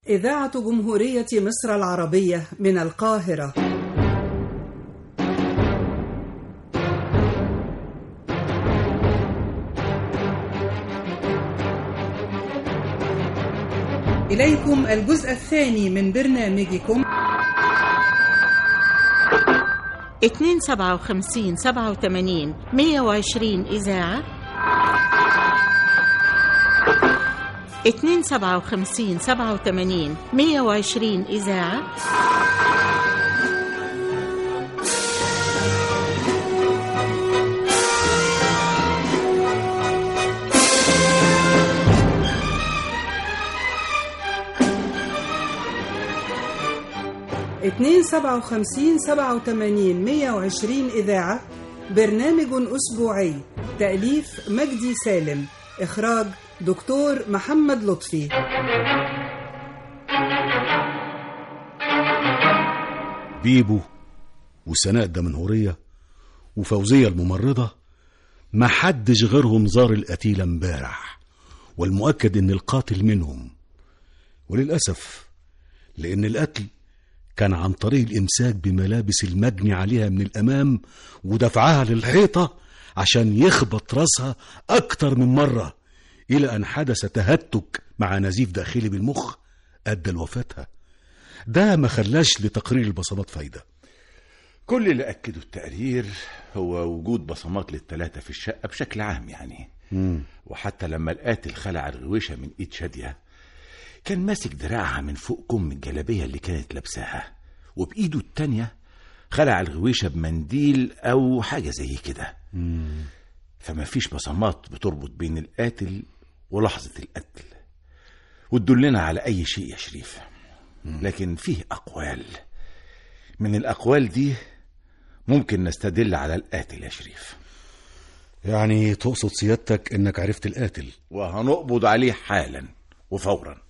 إذاعة جمهورية مصر العربية من القاهرة إليكم الجزء الثاني من برنامجكم 257 87 120 إذاعة 257 87 120 إذاعة اتنين سبعة وخمسين سبعة وتمانين مية وعشرين إذاعة برنامج أسبوعي تأليف مجدي سالم إخراج دكتور محمد لطفي بيبو وسناء الدمنهورية وفوزية الممرضة ما حدش غيرهم زار القتيلة امبارح والمؤكد ان القاتل منهم وللأسف لأن القتل كان عن طريق الإمساك بملابس المجني عليها من الأمام ودفعها للحيطة عشان يخبط راسها أكتر من مرة إلى أن حدث تهتك مع نزيف داخلي بالمخ أدى لوفاتها ده ما خلاش لتقرير البصمات فايدة كل اللي أكده التقرير هو وجود بصمات للتلاتة في الشقة بشكل عام يعني مم. وحتى لما القاتل خلع الغويشة من إيد شادية كان ماسك دراعها من فوق كم الجلابية اللي كانت لابساها وبإيده التانية خلع الغويشة بمنديل أو حاجة زي كده فما فيش بصمات بتربط بين القاتل ولحظة القتل وتدلنا على أي شيء يا شريف لكن فيه أقوال من الأقوال دي ممكن نستدل على القاتل يا شريف يعني تقصد سيادتك انك عرفت القاتل وهنقبض عليه حالا وفورا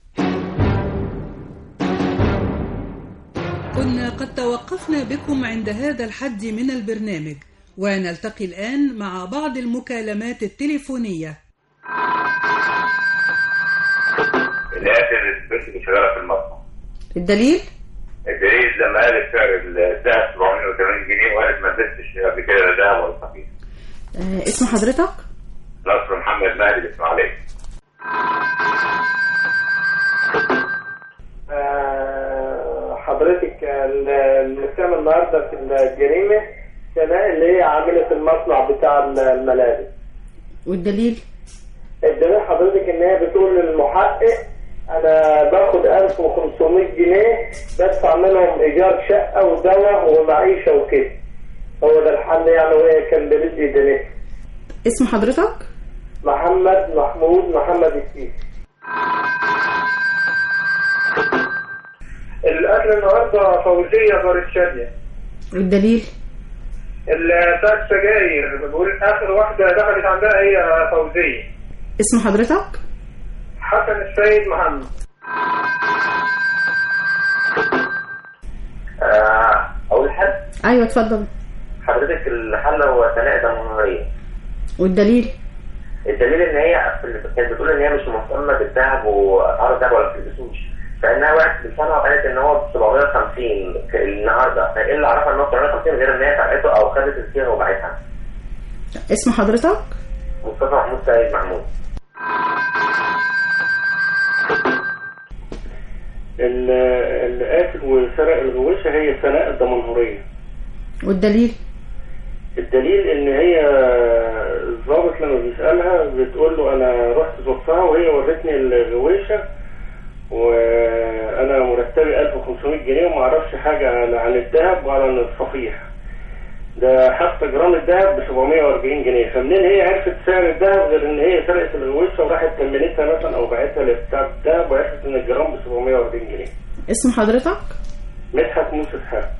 كنا قد توقفنا بكم عند هذا الحد من البرنامج ونلتقي الآن مع بعض المكالمات التليفونية القاتل البنت اللي شغاله في المصنع الدليل الدليل لما قالت سعر الذهب 780 جنيه وقالت ما لبستش قبل كده لا ذهب ولا صحيح آه، اسم حضرتك؟ نصر محمد مهدي الاسماعيليه آه، حضرتك ال- المتهم النهارده في الجريمه سناء اللي هي عامله المصنع بتاع الملابس والدليل؟ الدليل حضرتك ان هي بتقول للمحقق انا باخد 1500 جنيه بدفع منهم ايجار شقه ودواء ومعيشه وكده هو ده الحل يعني وهي كان برزق دنيا اسم حضرتك؟ محمد محمود محمد السيسي القتل النهارده فوزيه بارد شاديه والدليل؟ بتاعت السجاير بقول اخر واحده دخلت عندها هي فوزيه اسم حضرتك؟ حسن السيد محمد اول حد أيوة اتفضل حضرتك الحل هو سناء دمويه والدليل؟ الدليل ان هي في اللي كانت بتقول ان هي مش مهتمه بالذهب واسعار الذهب ولا بتلبسوش فانها وقعت بلسانها وقالت ان هو ب 750 ك- النهارده فايه اللي عرفها ان هو 750 غير ان هي سرقته او خدت الصيغه وباعتها اسم حضرتك؟ مصطفى محمود سيد محمود اللي قاتل وسرق الغويشه هي سناء الدمنهوريه والدليل؟ الدليل ان هي الضابط لما بيسالها بتقول له انا رحت زرتها وهي ورتني الغويشه وانا مرتبي 1500 جنيه وما اعرفش حاجه عن عن الذهب ولا عن الصفيح ده حتى جرام الذهب ب 740 جنيه فمنين هي عرفت سعر الذهب غير ان هي سرقت الغويشه وراحت تمنتها مثلا او باعتها لبتاع الذهب وعرفت ان الجرام ب 740 جنيه اسم حضرتك؟ مدحت موسى حق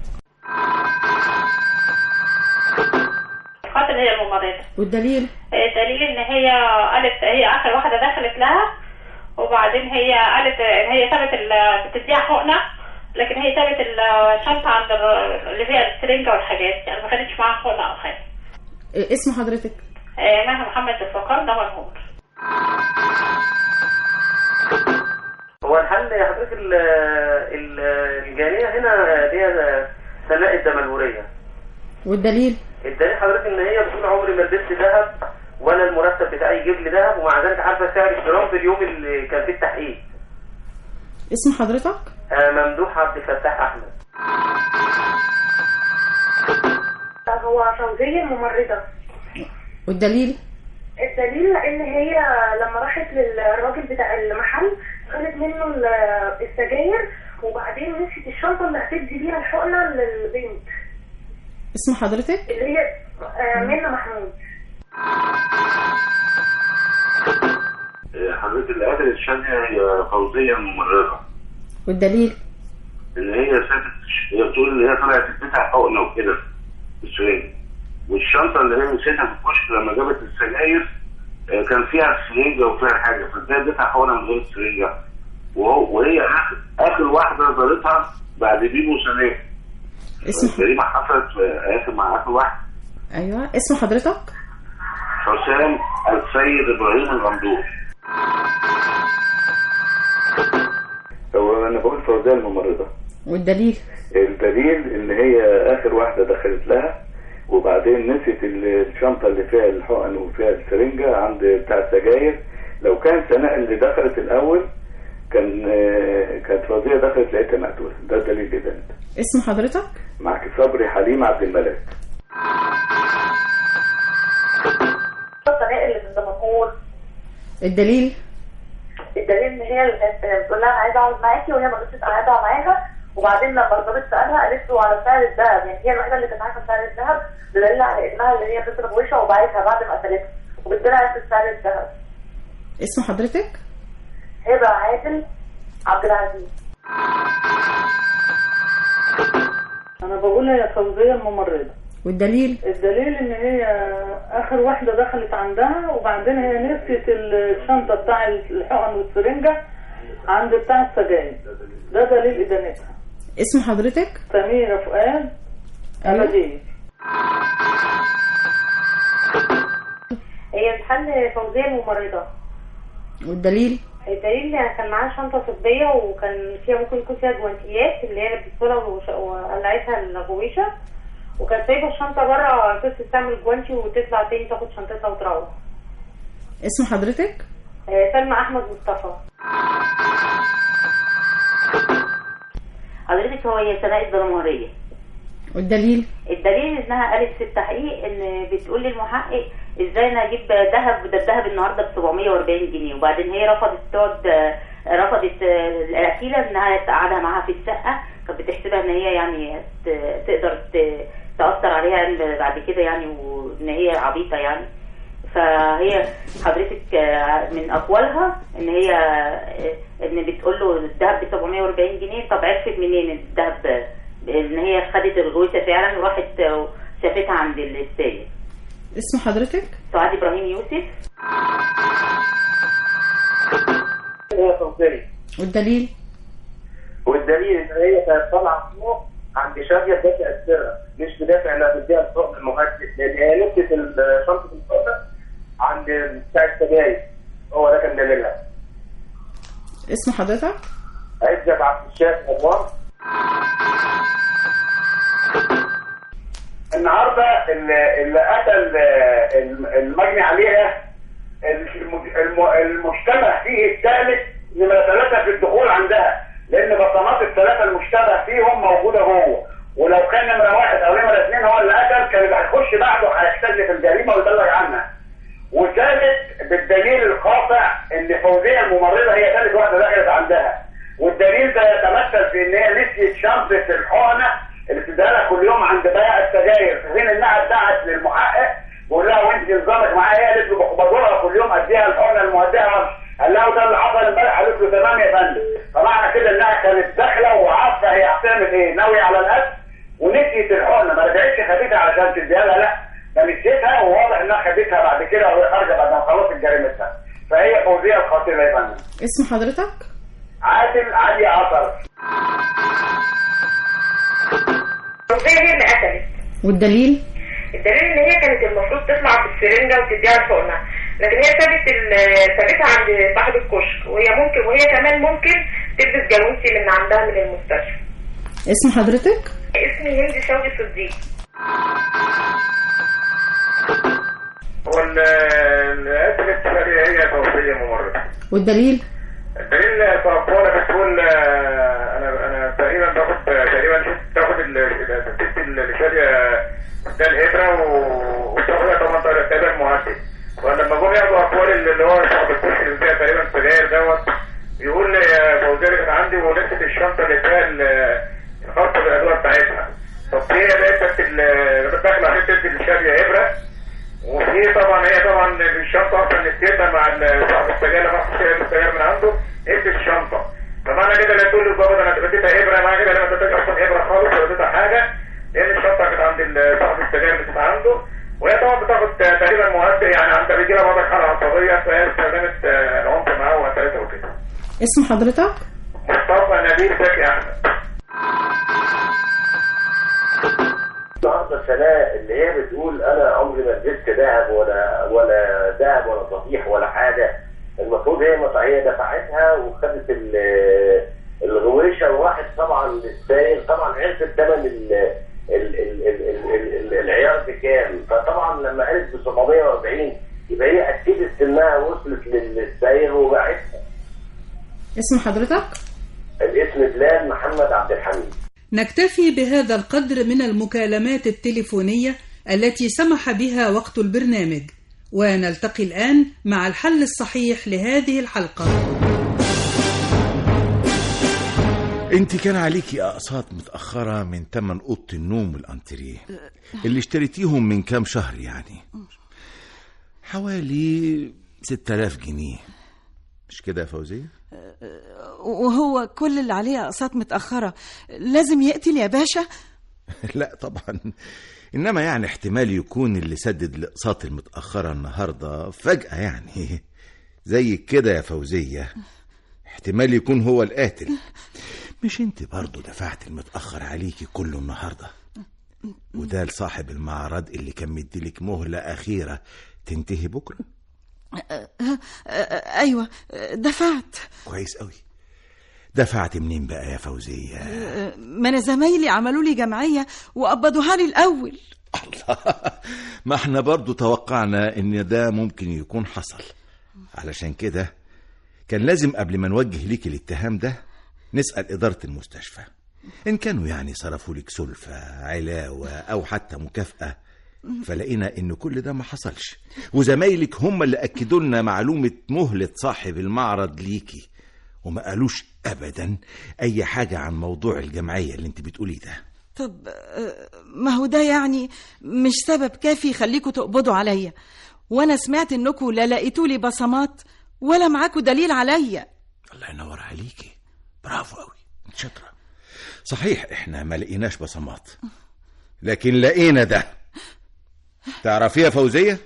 القاتل هي الممرضة والدليل؟ دليل ان هي قالت هي اخر واحدة دخلت لها وبعدين هي قالت ان هي سابت ال- بتديها حقنة لكن هي سابت الشنطة عند ال- اللي فيها السرنجة والحاجات يعني ما كانتش معاها حقنة او حاجة اسم حضرتك؟ آه، مها محمد الفقار ده مرهون هو الحل يا حضرتك ال- ال- الجاليه هنا اللي هي سناء الدمنهوريه والدليل الدليل حضرتك ان هي بتقول عمري ما لبست ذهب ولا المرتب بتاعي يجيب لي ذهب ومع ذلك عارفه سعر الجرام في اليوم اللي كان فيه التحقيق اسم حضرتك آه، ممدوح عبد الفتاح احمد هو فوزية الممرضة والدليل الدليل ان هي لما راحت للراجل بتاع المحل خدت منه ال- السجاير وبعدين نسيت الشنطة اللي هتدي بيها الحقنة للبنت اسم حضرتك اللي هي آه، منى محمود حضرتك اللي قتلت شادية هي فوزية الممرضة والدليل اللي هي سابت هي بتقول اللي هي طلعت اديتها حقنة وكده بالسرنج والشنطة اللي هي نسيتها في الكشك لما جابت السجاير آه، كان فيها سرنجة وفيها حاجة فازاي اديتها حقنة من غير السرنجة وهو وهي آخر, آخر واحدة زارتها بعد بيبو سنة اسم الجريمة حصلت في آخر مع آخر واحد ايوه اسم حضرتك حسام السيد إبراهيم الغندور هو انا بقول فوزية الممرضة والدليل الدليل ان هي اخر واحدة دخلت لها وبعدين نسيت الشنطة اللي فيها الحقن وفيها السرنجة عند بتاع السجاير لو كان سناء اللي دخلت الاول كان آه، كانت فوزية دخلت لقيتها مقتولة ده الدليل جدا اسم حضرتك معك صبري حليم عبد الملك الطريق اللي في الدمنهور الدليل الدليل ان هي اللي كانت بتقول لها انا عايزه اقعد معاكي وهي ما رضتش تقعدها معاها وبعدين لما الضابط سالها قالت له على سعر الذهب يعني هي الوحيده اللي كانت عارفه سعر الذهب بدليل على ابنها اللي هي بتصرف وشها وبعتها بعد ما قتلتها وبالتالي عرفت سعر الذهب اسم حضرتك هبه عادل عبد العزيز انا بقول هي فوزيه الممرضه والدليل الدليل ان هي اخر واحده دخلت عندها وبعدين هي نسيت الشنطه بتاع الحقن والسرنجه عند بتاع السجاير ده دليل ادانتها اسم حضرتك سميره فؤاد أيوة. أبدية هي الحل فوزيه الممرضه والدليل الدليل إن كان معاها شنطة طبية وكان فيها ممكن يكون فيها جوانتيات اللي هي لبستها وش- وقلعتها الغويشة وكانت سايبة الشنطة بره على أساس تعمل جوانتي وتطلع تاني تاخد شنطتها وتروح اسم حضرتك آه، سلمى أحمد مصطفى حضرتك هو هي سناء الدمهورية والدليل الدليل انها قالت في التحقيق ان بتقول للمحقق ازاي انا اجيب ذهب ده الذهب النهارده ب 740 جنيه وبعدين هي رفضت تقعد رفضت القتيله انها تقعدها معاها في الشقه كانت بتحسبها ان هي يعني ت- تقدر ت- تاثر عليها يعني بعد كده يعني وان هي عبيطه يعني فهي حضرتك آه، من اقوالها ان هي آه، ان بتقول له الذهب ب 740 جنيه طب عرفت منين الذهب ان هي خدت الغويشه فعلا وراحت آه، شافتها عند السيد اسم حضرتك سعاد ابراهيم يوسف هي فوزية والدليل والدليل ان هي كانت طالعه فوق عند شاديه بدافع السرقه مش بدافع انها تديها الحكم المهدد لان هي لبست ال- شنطه الحكم عند بتاع السجاير هو ده كان دليلها اسم حضرتك عزت عبد الشافي انوار النهارده اللي اللي قتل آه، الم- المجني عليها الم- الم- المشتبه فيه الثالث نمرة ثلاثة في الدخول عندها لأن بصمات الثلاثة المشتبه فيهم موجودة جوه ولو كان نمرة واحد أو نمرة اثنين هو اللي قتل كان اللي هيخش بعده هيكتشف الجريمة ويبلغ عنها وثالث بالدليل القاطع ان فوزيه الممرضه هي ثالث واحده دخلت عندها والدليل ده يتمثل في ان هي نسيت شنطه الحقنه اللي بتديها لها كل يوم عند بياع السجاير في حين انها ادعت للمحقق بيقول لها وانت نظامك معايا هي قالت له بزورها كل يوم اديها الحقنه المهدئه قال لها وده اللي حصل امبارح قالت له تمام يا فندم فمعنى كده انها كانت داخله وعارفه هي هتعمل ايه ناويه على القتل ونسيت الحقنه ما رجعتش خدتها علشان تديها لها لا ده نسيتها وواضح انها خدتها بعد كده وهي خارجه بعد ما خلصت جريمتها فهي فوزيه القاتله يا فندم اسم حضرتك عادل علي عطر فوزية هي اللي قتلت والدليل الدليل ان هي كانت المفروض تطلع بالسرنجة وتديها الحقنة لكن هي سابت ال- سابتها عند صاحب الكشك وهي ممكن وهي كمان ممكن تلبس جاموسي من عندها من المستشفى اسم حضرتك اسمي هند شوقي صديق هو الاسم الاتفاقية هي توصية ممرضة والدليل الدليل توقعنا بتقول آه، انا انا تقريبا باخد تقريبا شفت تاخد ال- ال- الست اللي شاريه ده الابره و- وتاخدها طبعا تقريبا معدل ولما جم ياخدوا اقوال اللي هو صاحب الكرسي اللي فيها تقريبا سجاير دوت بيقول لي يا فوزيه اللي كانت عندي ولبست الشنطه اللي فيها ال- الخاصه بالادويه بتاعتها طب هي لقيت ال- داخله على حته الشاريه ابره وفي طبعا هي طبعا الشنطه اصلا نسيتها مع ال- صاحب السجاير لما اخذ شايل السجاير من عنده نسيت الشنطه فمعنى كده لا تقول لي بابا ده انا اديتها ابره معنى كده انا ما اديتهاش اصلا ابره خالص ولا اديتها حاجه لان الشنطه كانت عند ال- صاحب السجاير اللي كانت عنده وهي طبعا بتاخد تقريبا مهدئ يعني عندها بيجي لها بعض الحاله عصبيه فهي استخدمت آه، العنف معاه وقتلته وكده اسم حضرتك مصطفى نبيل زكي احمد النهارده سناء اللي هي بتقول انا عمري ما لبست دهب ولا ولا دهب ولا صفيح ولا حاجه المفروض هي مطعيه دفعتها وخدت ال- الغويشه وراحت طبعا للسائل طبعا عرفت ثمن ال- ال- ال- ال- ال- ال- ال- العيار بكام فطبعا لما قالت ب 740 يبقى هي اكدت انها وصلت للسائل وباعتها اسم حضرتك الاسم بلال محمد عبد الحميد نكتفي بهذا القدر من المكالمات التليفونية التي سمح بها وقت البرنامج ونلتقي الآن مع الحل الصحيح لهذه الحلقة انت كان عليكي اقساط متاخره من تمن اوضه النوم والانتريه اللي اشتريتيهم من كام شهر يعني حوالي 6000 جنيه مش كده يا فوزيه وهو كل اللي عليه اقساط متاخره لازم يقتل يا باشا لا طبعا انما يعني احتمال يكون اللي سدد الاقساط المتاخره النهارده فجاه يعني زي كده يا فوزيه احتمال يكون هو القاتل مش انت برضه دفعت المتاخر عليكي كله النهارده وده لصاحب المعرض اللي كان مديلك مهله اخيره تنتهي بكره أه، أه، ايوه دفعت كويس قوي دفعت منين بقى يا فوزيه أه، ما انا زمايلي عملوا لي جمعيه وقبضوها لي الاول ما احنا برضو توقعنا ان ده ممكن يكون حصل علشان كده كان لازم قبل ما نوجه ليك الاتهام ده نسأل إدارة المستشفى إن كانوا يعني صرفوا لك سلفة علاوة أو حتى مكافأة فلقينا إن كل ده ما حصلش وزمايلك هم اللي أكدوا لنا معلومة مهلة صاحب المعرض ليكي وما قالوش أبدا أي حاجة عن موضوع الجمعية اللي انت بتقوليه ده طب أه، ما هو ده يعني مش سبب كافي يخليكوا تقبضوا عليا وانا سمعت انكوا لا لقيتوا لي بصمات ولا معاكوا دليل عليا الله ينور عليكي برافو قوي انت شاطرة صحيح احنا ما لقيناش بصمات لكن لقينا ده تعرفيه يا فوزية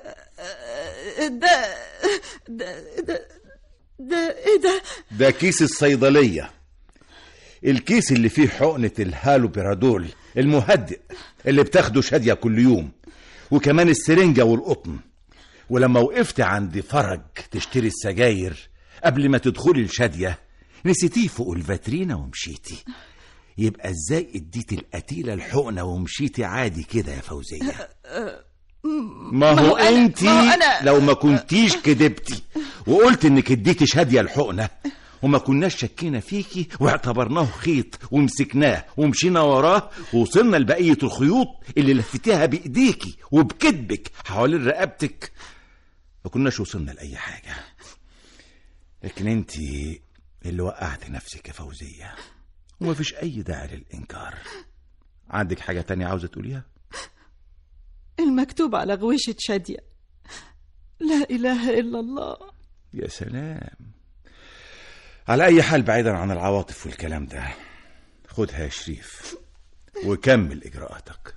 ده ده ده ده ايه ده ده كيس الصيدلية الكيس اللي فيه حقنة الهالوبيرادول المهدئ اللي بتاخده شادية كل يوم وكمان السرنجة والقطن ولما وقفت عند فرج تشتري السجاير قبل ما تدخلي الشادية نسيتيه فوق الفاترينا ومشيتي يبقى ازاي اديتي القتيلة الحقنة ومشيتي عادي كده يا فوزية ما هو أنا- انتي ما هو أنا- لو ما كنتيش كدبتي وقلت انك اديتي شادية الحقنة وما كناش شكينا فيكي واعتبرناه خيط ومسكناه ومشينا وراه ووصلنا لبقية الخيوط اللي لفتيها بإيديكي وبكدبك حوالين رقبتك ما كناش وصلنا لأي حاجة لكن انت اللي وقعت نفسك يا فوزية وما فيش أي داعي للإنكار عندك حاجة تانية عاوزة تقوليها؟ المكتوب على غويشة شادية لا إله إلا الله يا سلام على أي حال بعيدا عن العواطف والكلام ده خدها يا شريف وكمل إجراءاتك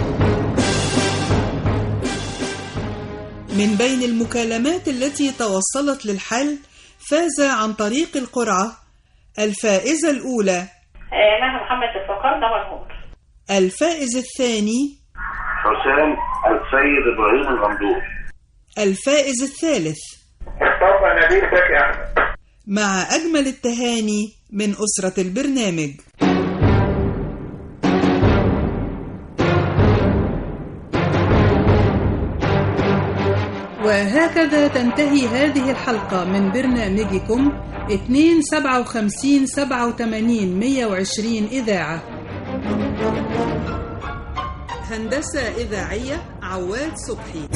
من بين المكالمات التي توصلت للحل فاز عن طريق القرعة الفائزة الأولى آه، مها محمد الفقار ده منهور الفائز الثاني حسام السيد ابراهيم الغندور الفائز الثالث مصطفى نبيل زكي احمد مع أجمل التهاني من أسرة البرنامج وهكذا تنتهي هذه الحلقة من برنامجكم 257 87 120 إذاعة هندسة إذاعية عواد صبحي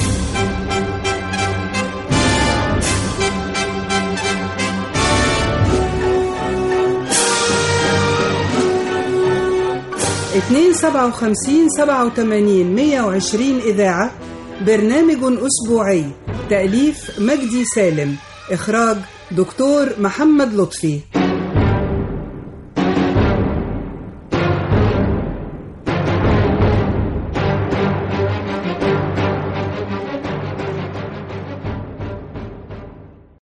اتنين سبعة وخمسين سبعة وتمانين مية وعشرين إذاعة برنامج أسبوعي تأليف مجدي سالم إخراج دكتور محمد لطفي